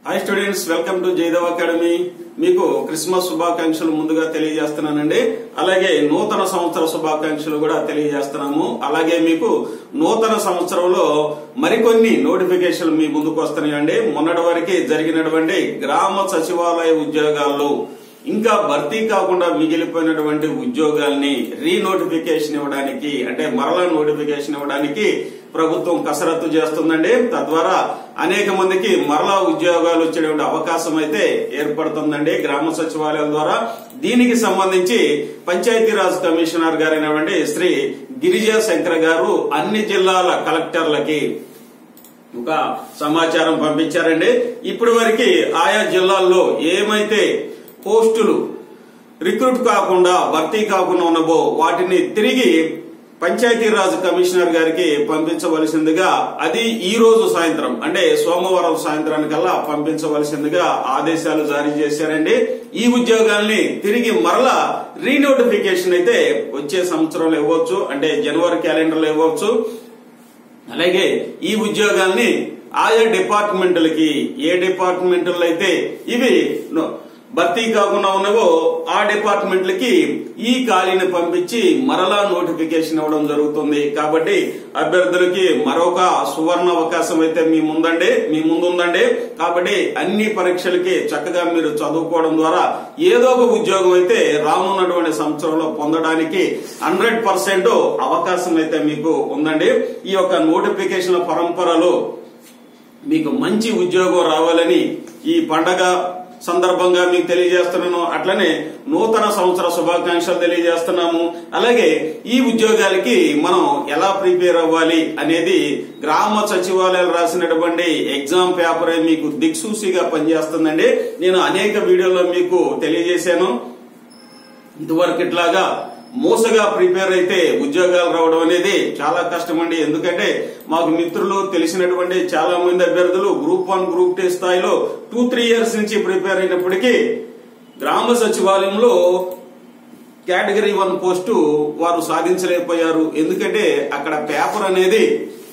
hi students welcome to Jaidev academy మీకు Christmas శుభాకాంక్షలు ముందుగా తెలియజేస్తున్నానండి అలాగే నూతన సంవత్సర శుభాకాంక్షలు కూడా తెలియజేస్తున్నాము అలాగే మీకు నూతన సంవత్సరంలో మరికొన్ని నోటిఫికేషన్లు మీ ముందుకు వస్తున్నాయండి మొన్నటి వరకు జరిగినటువంటి గ్రామ సచివాలయ ఉద్యోగాల్లో ఇంకా భర్తీ కాకుండా మిగిలిపోయినటువంటి ఉద్యోగాల్ని రీనోటిఫికేషన్ ఇవ్వడానికి అంటే మరలా నోటిఫికేషన్ ఇవ్వడానికి ప్రభుత్వం కసరత్తు చేస్తుందండి తద్వారా అనేక మందికి మరలా ఉద్యోగాలు వచ్చేటువంటి అవకాశం అయితే ఏర్పడుతుందండి గ్రామ సచివాలయం ద్వారా దీనికి సంబంధించి పంచాయతీరాజ్ కమిషనర్ గారైనటువంటి శ్రీ గిరిజా శంకర్ గారు అన్ని జిల్లాల కలెక్టర్లకి ఒక సమాచారం పంపించారండి ఇప్పటి వరకు ఆయా జిల్లాల్లో ఏమైతే పోస్టులు రిక్రూట్ కాకుండా భర్తీ కాకుండా ఉన్నవో వాటిని తిరిగి పంచాయతీరాజ్ కమిషనర్ గారికి పంపించవలసిందిగా అది ఈ రోజు సాయంత్రం అంటే సోమవారం సాయంత్రానికల్లా పంపించవలసిందిగా ఆదేశాలు జారీ చేశారండి ఈ ఉద్యోగాల్ని తిరిగి మరలా రీనోటిఫికేషన్ అయితే వచ్చే సంవత్సరంలో ఇవ్వచ్చు అంటే జనవరి క్యాలెండర్లో ఇవ్వచ్చు అలాగే ఈ ఉద్యోగాల్ని ఆయా డిపార్ట్మెంట్లకి ఏ డిపార్ట్మెంట్లో అయితే ఇవి భర్తీ కాకుండా ఉన్నవో ఆ డిపార్ట్మెంట్లకి ఈ ఖాళీని పంపించి మరలా నోటిఫికేషన్ ఇవ్వడం జరుగుతుంది కాబట్టి అభ్యర్థులకి మరొక సువర్ణ అవకాశం అయితే మీ ముందండి మీ ముందుందండి కాబట్టి అన్ని పరీక్షలకి చక్కగా మీరు చదువుకోవడం ద్వారా ఏదో ఒక ఉద్యోగం అయితే రానున్నటువంటి సంవత్సరంలో పొందడానికి హండ్రెడ్ పర్సెంట్ అవకాశం అయితే మీకు ఉందండి ఈ యొక్క నోటిఫికేషన్ల పరంపరలో మీకు మంచి ఉద్యోగం రావాలని ఈ పండగ సందర్భంగా మీకు తెలియజేస్తున్నాను అట్లనే నూతన సంవత్సర శుభాకాంక్షలు తెలియజేస్తున్నాము అలాగే ఈ ఉద్యోగాలకి మనం ఎలా ప్రిపేర్ అవ్వాలి అనేది గ్రామ సచివాలయాలు రాసినటువంటి ఎగ్జామ్ పేపరే మీకు దిక్సూసిగా పనిచేస్తుందండి నేను అనేక వీడియోలో మీకు తెలియజేశాను ఇదివరకు ఇట్లాగా మోసగా ప్రిపేర్ అయితే ఉద్యోగాలు రావడం అనేది చాలా కష్టం అండి ఎందుకంటే మాకు మిత్రులు తెలిసినటువంటి చాలా మంది అభ్యర్థులు గ్రూప్ వన్ గ్రూప్ టూ స్థాయిలో టూ త్రీ ఇయర్స్ నుంచి ప్రిపేర్ అయినప్పటికీ గ్రామ సచివాలయంలో కేటగిరీ వన్ పోస్టు వారు సాధించలేకపోయారు ఎందుకంటే అక్కడ పేపర్ అనేది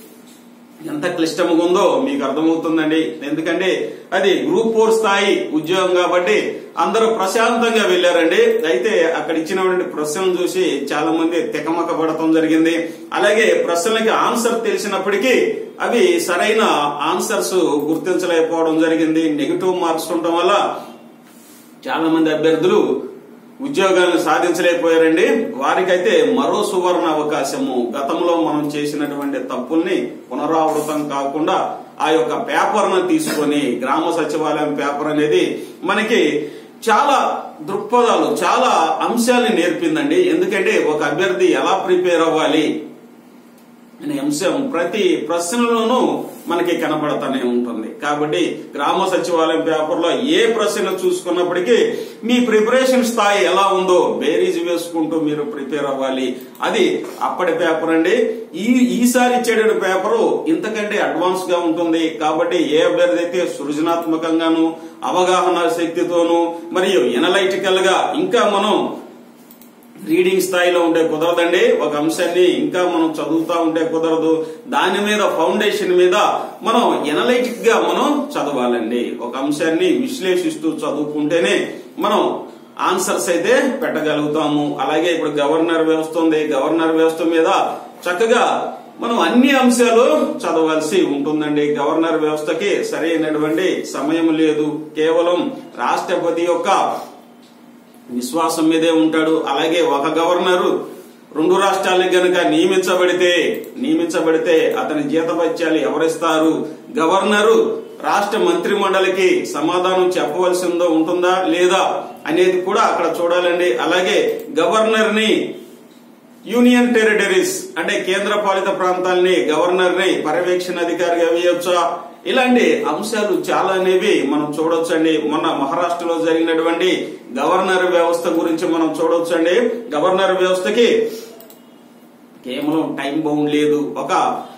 ఎంత క్లిష్టంగా ఉందో మీకు అర్థమవుతుందండి ఎందుకంటే అది గ్రూప్ ఫోర్ స్థాయి ఉద్యోగం కాబట్టి అందరూ ప్రశాంతంగా వెళ్లారండి అయితే అక్కడ ఇచ్చినటువంటి ప్రశ్నలు చూసి చాలా మంది తికమక పడటం జరిగింది అలాగే ప్రశ్నలకి ఆన్సర్ తెలిసినప్పటికీ అవి సరైన ఆన్సర్స్ గుర్తించలేకపోవడం జరిగింది నెగిటివ్ మార్క్స్ ఉండటం వల్ల చాలా మంది అభ్యర్థులు ఉద్యోగాలను సాధించలేకపోయారండి వారికైతే మరో సువర్ణ అవకాశము గతంలో మనం చేసినటువంటి తప్పుల్ని పునరావృతం కాకుండా ఆ యొక్క పేపర్ ను తీసుకొని గ్రామ సచివాలయం పేపర్ అనేది మనకి చాలా దృక్పథాలు చాలా అంశాలను నేర్పిందండి ఎందుకంటే ఒక అభ్యర్థి ఎలా ప్రిపేర్ అవ్వాలి అనే అంశం ప్రతి ప్రశ్నలోనూ మనకి కనపడతానే ఉంటుంది కాబట్టి గ్రామ సచివాలయం పేపర్ లో ఏ ప్రశ్న చూసుకున్నప్పటికీ మీ ప్రిపరేషన్ స్థాయి ఎలా ఉందో బేరీజ్ వేసుకుంటూ మీరు ప్రిపేర్ అవ్వాలి అది అప్పటి పేపర్ అండి ఈ ఈసారి ఇచ్చేట పేపరు ఇంతకంటే అడ్వాన్స్ గా ఉంటుంది కాబట్టి ఏ అభ్యర్థి అయితే సృజనాత్మకంగాను అవగాహన శక్తితోనూ మరియు ఎనలైటికల్ గా ఇంకా మనం రీడింగ్ స్థాయిలో ఉంటే కుదరదండి ఒక అంశాన్ని ఇంకా మనం చదువుతా ఉంటే కుదరదు దాని మీద ఫౌండేషన్ మీద మనం ఎనలైటిక్ గా మనం చదవాలండి ఒక అంశాన్ని విశ్లేషిస్తూ చదువుకుంటేనే మనం ఆన్సర్స్ అయితే పెట్టగలుగుతాము అలాగే ఇప్పుడు గవర్నర్ వ్యవస్థ ఉంది గవర్నర్ వ్యవస్థ మీద చక్కగా మనం అన్ని అంశాలు చదవాల్సి ఉంటుందండి గవర్నర్ వ్యవస్థకి సరైనటువంటి సమయం లేదు కేవలం రాష్ట్రపతి యొక్క విశ్వాసం మీదే ఉంటాడు అలాగే ఒక గవర్నరు రెండు రాష్ట్రాలకు గనక నియమించబడితే నియమించబడితే అతని జీతభత్యాలు ఎవరిస్తారు గవర్నరు రాష్ట్ర మంత్రి మండలికి సమాధానం చెప్పవలసిందో ఉంటుందా లేదా అనేది కూడా అక్కడ చూడాలండి అలాగే గవర్నర్ ని యూనియన్ టెరిటరీస్ అంటే కేంద్ర పాలిత ప్రాంతాలని గవర్నర్ ని పర్యవేక్షణ అధికారిగా వేయొచ్చా ఇలాంటి అంశాలు చాలా అనేవి మనం చూడొచ్చండి మొన్న మహారాష్ట్రలో జరిగినటువంటి గవర్నర్ వ్యవస్థ గురించి మనం చూడొచ్చండి గవర్నర్ వ్యవస్థకి కేవలం టైం బౌండ్ లేదు ఒక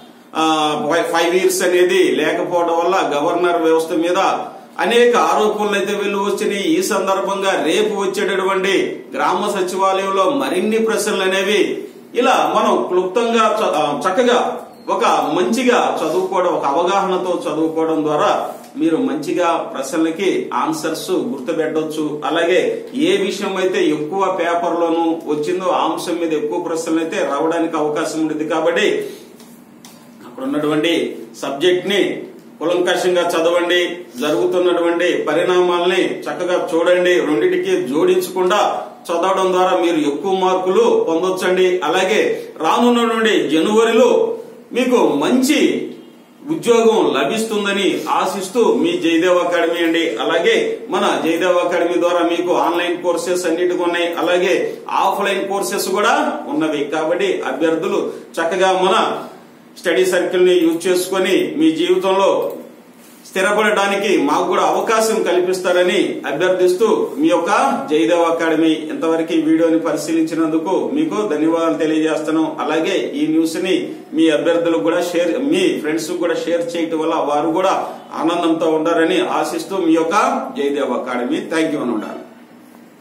ఫైవ్ ఇయర్స్ అనేది లేకపోవడం వల్ల గవర్నర్ వ్యవస్థ మీద అనేక ఆరోపణలు అయితే వెళ్ళు వచ్చినాయి ఈ సందర్భంగా రేపు వచ్చేటటువంటి గ్రామ సచివాలయంలో మరిన్ని ప్రశ్నలు అనేవి ఇలా మనం క్లుప్తంగా చ- ఆ, చక్కగా ఒక మంచిగా చదువుకోవడం ఒక అవగాహనతో చదువుకోవడం ద్వారా మీరు మంచిగా ప్రశ్నలకి ఆన్సర్స్ గుర్తుపెట్టవచ్చు అలాగే ఏ విషయం అయితే ఎక్కువ పేపర్లోనూ వచ్చిందో ఆ అంశం మీద ఎక్కువ ప్రశ్నలు అయితే రావడానికి అవకాశం ఉంటుంది కాబట్టి అక్కడ ఉన్నటువంటి సబ్జెక్ట్ ని కులంకషంగా చదవండి జరుగుతున్నటువంటి పరిణామాల్ని చక్కగా చూడండి రెండిటికి జోడించకుండా చదవడం ద్వారా మీరు ఎక్కువ మార్కులు పొందొచ్చండి అలాగే రానున్నటువంటి జనవరిలో మీకు మంచి ఉద్యోగం లభిస్తుందని ఆశిస్తూ మీ జయదేవ్ అకాడమీ అండి అలాగే మన జయదేవ్ అకాడమీ ద్వారా మీకు ఆన్లైన్ కోర్సెస్ అన్నిటికీ ఉన్నాయి అలాగే ఆఫ్లైన్ కోర్సెస్ కూడా ఉన్నవి కాబట్టి అభ్యర్థులు చక్కగా మన స్టడీ సర్కిల్ ని యూజ్ చేసుకొని మీ జీవితంలో స్థిరపడడానికి మాకు కూడా అవకాశం కల్పిస్తారని అభ్యర్థిస్తూ మీ యొక్క జయదేవ్ అకాడమీ ఇంతవరకు ఈ వీడియోని పరిశీలించినందుకు మీకు ధన్యవాదాలు తెలియజేస్తాను అలాగే ఈ న్యూస్ ని మీ అభ్యర్థులకు కూడా షేర్ మీ ఫ్రెండ్స్ కూడా షేర్ చేయటం వల్ల వారు కూడా ఆనందంతో ఉండాలని ఆశిస్తూ మీ యొక్క జయదేవ్ అకాడమీ థ్యాంక్ యూ అని ఉండాలి